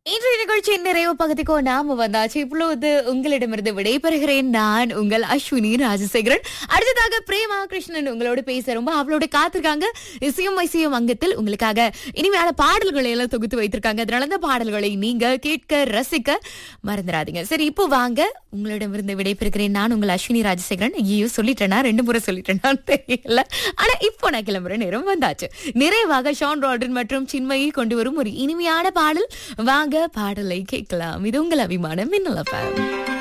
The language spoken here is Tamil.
இன்றைய நிகழ்ச்சியின் நிறைவு பகுதிக்கோ நாம வந்தாச்சு இப்பொழுது உங்களிடமிருந்து விடைபெறுகிறேன் நான் உங்கள் அஸ்வினி ராஜசேகரன் அடுத்ததாக பிரேமா கிருஷ்ணன் உங்களோட பேச ரொம்ப அவளோட காத்திருக்காங்க இசையும் இசையும் அங்கத்தில் உங்களுக்காக இனிமையான பாடல்களை எல்லாம் தொகுத்து வைத்திருக்காங்க அதனால அந்த பாடல்களை நீங்க கேட்க ரசிக்க மறந்துடாதீங்க சரி இப்போ வாங்க உங்களிடமிருந்து விடைபெறுகிறேன் நான் உங்கள் அஸ்வினி ராஜசேகரன் ஐயோ சொல்லிட்டேனா ரெண்டு முறை சொல்லிட்டேனா தெரியல ஆனா இப்போ நான் கிளம்புற நேரம் வந்தாச்சு நிறைவாக ஷான் ரால்டன் மற்றும் சின்மயி கொண்டு வரும் ஒரு இனிமையான பாடல் வாங்க பாடலை கேட்கலாம் இது உங்கள் அபிமானம் மின்னலப்பா